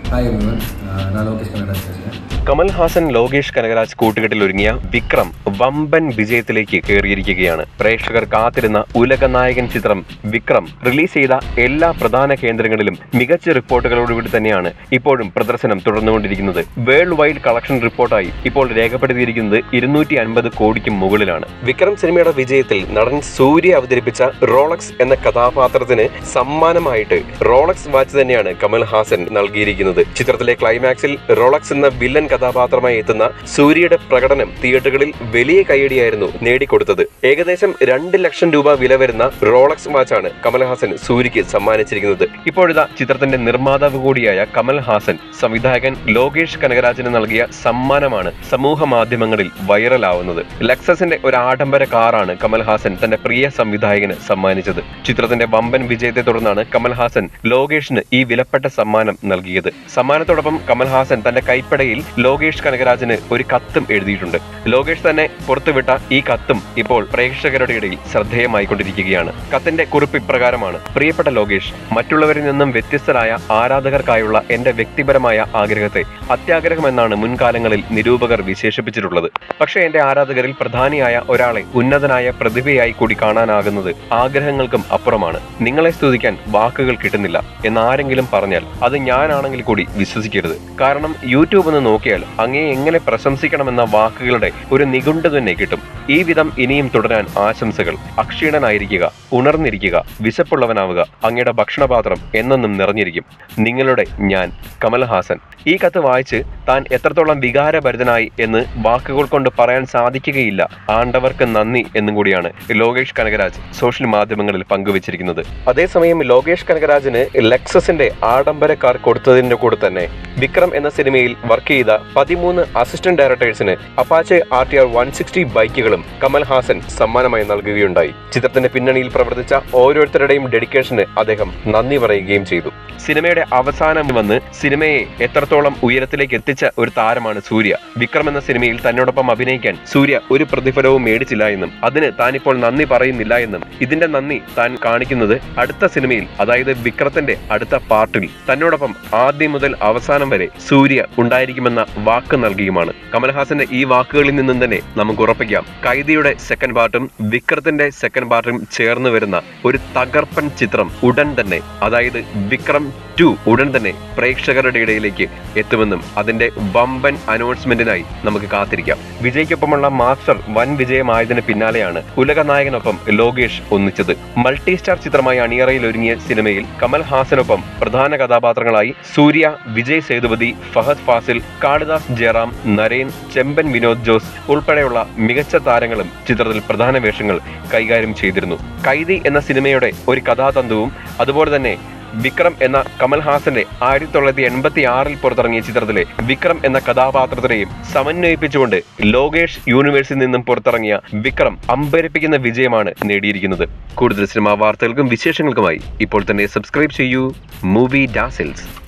hi everyone ನಾನು ಲೋಕೇಶ್ ಕನ್ನಡ ಸ್ಪೇಷನ್ കമൽ ഹാസൻ ലോകേഷ് കനകരാജ് കൂട്ടുകെട്ടിൽ ഒരുങ്ങിയ വിക്രം വമ്പൻ വിജയത്തിലേക്ക് കയറിയിരിക്കുകയാണ് പ്രേക്ഷകർ കാത്തിരുന്ന ഉലക നായകൻ ചിത്രം വിക്രം റിലീസ് ചെയ്ത എല്ലാ പ്രധാന കേന്ദ്രങ്ങളിലും മികച്ച റിപ്പോർട്ടുകളോടുകൂടി തന്നെയാണ് ഇപ്പോഴും പ്രദർശനം തുടർന്നുകൊണ്ടിരിക്കുന്നത് വേൾഡ് വൈഡ് കളക്ഷൻ റിപ്പോർട്ടായി ഇപ്പോൾ രേഖപ്പെടുത്തിയിരിക്കുന്നത് ഇരുന്നൂറ്റി അൻപത് കോടിക്കും മുകളിലാണ് വിക്രം സിനിമയുടെ വിജയത്തിൽ നടൻ സൂര്യ അവതരിപ്പിച്ച റോളക്സ് എന്ന കഥാപാത്രത്തിന് സമ്മാനമായിട്ട് റോളക്സ് വാച്ച് തന്നെയാണ് കമൽ ഹാസൻ നൽകിയിരിക്കുന്നത് ചിത്രത്തിലെ ക്ലൈമാക്സിൽ റോളക്സ് എന്ന വില്ലൻ കഥാപാത്രമായി എത്തുന്ന സൂര്യയുടെ പ്രകടനം തിയേറ്ററുകളിൽ വലിയ കയ്യടിയായിരുന്നു നേടിക്കൊടുത്തത് ഏകദേശം രണ്ട് ലക്ഷം രൂപ വില വരുന്ന റോളക്സ് വാച്ചാണ് കമൽഹാസൻ സൂര്യക്ക് സമ്മാനിച്ചിരിക്കുന്നത് ഇപ്പോഴിതാ ചിത്രത്തിന്റെ നിർമ്മാതാവ് കൂടിയായ കമൽ ഹാസൻ സംവിധായകൻ ലോകേഷ് കനകരാജന് നൽകിയ സമ്മാനമാണ് സമൂഹ മാധ്യമങ്ങളിൽ വൈറലാവുന്നത് ലക്സസിന്റെ ഒരു ആഡംബര കാറാണ് കമൽ ഹാസൻ തന്റെ പ്രിയ സംവിധായകന് സമ്മാനിച്ചത് ചിത്രത്തിന്റെ വമ്പൻ വിജയത്തെ തുടർന്നാണ് കമൽ ഹാസൻ ലോകേഷിന് ഈ വിലപ്പെട്ട സമ്മാനം നൽകിയത് സമ്മാനത്തോടൊപ്പം കമൽ ഹാസൻ തന്റെ കൈപ്പടയിൽ ലോകേഷ് കനകരാജന് ഒരു കത്തും എഴുതിയിട്ടുണ്ട് ലോകേഷ് തന്നെ പുറത്തുവിട്ട ഈ കത്തും ഇപ്പോൾ പ്രേക്ഷകരുടെ ഇടയിൽ ശ്രദ്ധേയമായിക്കൊണ്ടിരിക്കുകയാണ് കത്തിന്റെ കുറിപ്പ് ഇപ്രകാരമാണ് പ്രിയപ്പെട്ട ലോകേഷ് മറ്റുള്ളവരിൽ നിന്നും വ്യത്യസ്തരായ ആരാധകർക്കായുള്ള എന്റെ വ്യക്തിപരമായ ആഗ്രഹത്തെ അത്യാഗ്രഹമെന്നാണ് മുൻകാലങ്ങളിൽ നിരൂപകർ വിശേഷിപ്പിച്ചിട്ടുള്ളത് പക്ഷേ എന്റെ ആരാധകരിൽ പ്രധാനിയായ ഒരാളെ ഉന്നതനായ പ്രതിഭയായി കൂടി കാണാനാകുന്നത് ആഗ്രഹങ്ങൾക്കും അപ്പുറമാണ് നിങ്ങളെ സ്തുതിക്കാൻ വാക്കുകൾ കിട്ടുന്നില്ല എന്നാരെങ്കിലും പറഞ്ഞാൽ അത് ഞാനാണെങ്കിൽ കൂടി വിശ്വസിക്കരുത് കാരണം യൂട്യൂബ് ഒന്ന് നോക്കിയാൽ അങ്ങേ എങ്ങനെ പ്രശംസിക്കണമെന്ന വാക്കുകളുടെ ഒരു നിഘണ്ടു തന്നെ കിട്ടും ഈ വിധം ഇനിയും തുടരാൻ ആശംസകൾ അക്ഷീണനായിരിക്കുക ഉണർന്നിരിക്കുക വിശപ്പുള്ളവനാവുക അങ്ങയുടെ ഭക്ഷണപാത്രം എന്നെന്നും നിറഞ്ഞിരിക്കും നിങ്ങളുടെ ഞാൻ കമൽഹാസൻ ഈ കത്ത് വായിച്ച് താൻ എത്രത്തോളം വികാരഭരിതനായി എന്ന് വാക്കുകൾ കൊണ്ട് പറയാൻ സാധിക്കുകയില്ല ആണ്ടവർക്ക് നന്ദി എന്നും കൂടിയാണ് ലോകേഷ് കനകരാജ് സോഷ്യൽ മാധ്യമങ്ങളിൽ പങ്കുവച്ചിരിക്കുന്നത് അതേസമയം ലോകേഷ് കനകരാജിന് ലെക്സസിന്റെ ആഡംബര കാർ കൊടുത്തതിന്റെ കൂടെ തന്നെ വിക്രം എന്ന സിനിമയിൽ വർക്ക് ചെയ്ത പതിമൂന്ന് അസിസ്റ്റന്റ് ഡയറക്ടേഴ്സിന് Apache R T R one sixty ബൈക്കുകളും കമൽ ഹാസൻ സമ്മാനമായി നൽകുകയുണ്ടായി ചിത്രത്തിന്റെ പിന്നണിയിൽ പ്രവർത്തിച്ച ഓരോരുത്തരുടെയും ഡെഡിക്കേഷന് അദ്ദേഹം നന്ദി പറയുകയും ചെയ്തു സിനിമയുടെ അവസാനം വന്ന് സിനിമയെ എത്രത്തോളം ഉയരത്തിലേക്ക് എത്തിച്ച ഒരു താരമാണ് സൂര്യ വിക്രം എന്ന സിനിമയിൽ തന്നോടൊപ്പം അഭിനയിക്കാൻ സൂര്യ ഒരു പ്രതിഫലവും മേടിച്ചില്ല എന്നും അതിന് താനിപ്പോൾ നന്ദി പറയുന്നില്ല എന്നും ഇതിന്റെ നന്ദി താൻ കാണിക്കുന്നത് അടുത്ത സിനിമയിൽ അതായത് വിക്രത്തിന്റെ അടുത്ത പാർട്ടിൽ തന്നോടൊപ്പം ആദ്യം മുതൽ അവസാനം വരെ സൂര്യ ഉണ്ടായിരിക്കുമെന്ന വാക്ക് നൽകിയുമാണ് കമൽഹാസന്റെ ഈ വാക്കുകളിൽ നിന്നും തന്നെ നമുക്ക് ഉറപ്പിക്കാം കൈദിയുടെ സെക്കൻഡ് പാർട്ടും വിക്രത്തിന്റെ സെക്കൻഡ് പാർട്ടും ചേർന്ന് വരുന്ന ഒരു തകർപ്പൻ ചിത്രം ഉടൻ തന്നെ അതായത് വിക്രം ടു ഉടൻ തന്നെ പ്രേക്ഷകരുടെ ഇടയിലേക്ക് എത്തുമെന്നും അതിന്റെ വമ്പൻ അനൗൺസ്മെന്റിനായി നമുക്ക് കാത്തിരിക്കാം വിജയ്ക്കൊപ്പമുള്ള മാസ്റ്റർ വൻ വിജയമായതിന് പിന്നാലെയാണ് ഉലക നായകനൊപ്പം ലോകേഷ് ഒന്നിച്ചത് മൾട്ടി സ്റ്റാർ ചിത്രമായി അണിയറയിൽ ഒരുങ്ങിയ സിനിമയിൽ കമൽ ഹാസനൊപ്പം പ്രധാന കഥാപാത്രങ്ങളായി സൂര്യ വിജയ് സേതുപതി ഫഹദ് ഫാസിൽ കാളിദാസ് ജയറാം നരേൻ ചെമ്പൻ വിനോദ് ജോസ് ഉൾപ്പെടെയുള്ള മികച്ച താരങ്ങളും ചിത്രത്തിൽ പ്രധാന വേഷങ്ങൾ കൈകാര്യം ചെയ്തിരുന്നു കൈദി എന്ന സിനിമയുടെ ഒരു കഥാതന്തുവും അതുപോലെ തന്നെ വിക്രം എന്ന കമൽഹാസന്റെ ആയിരത്തി തൊള്ളായിരത്തി എൺപത്തി ആറിൽ പുറത്തിറങ്ങിയ ചിത്രത്തിലെ വിക്രം എന്ന കഥാപാത്രത്തിനെയും സമന്വയിപ്പിച്ചുകൊണ്ട് ലോകേഷ് യൂണിവേഴ്സിൽ നിന്നും പുറത്തിറങ്ങിയ വിക്രം അമ്പരപ്പിക്കുന്ന വിജയമാണ് നേടിയിരിക്കുന്നത് കൂടുതൽ സിനിമാ വാർത്തകൾക്കും വിശേഷങ്ങൾക്കുമായി ഇപ്പോൾ തന്നെ സബ്സ്ക്രൈബ് ചെയ്യൂ മൂവി ഡാസിൽസ്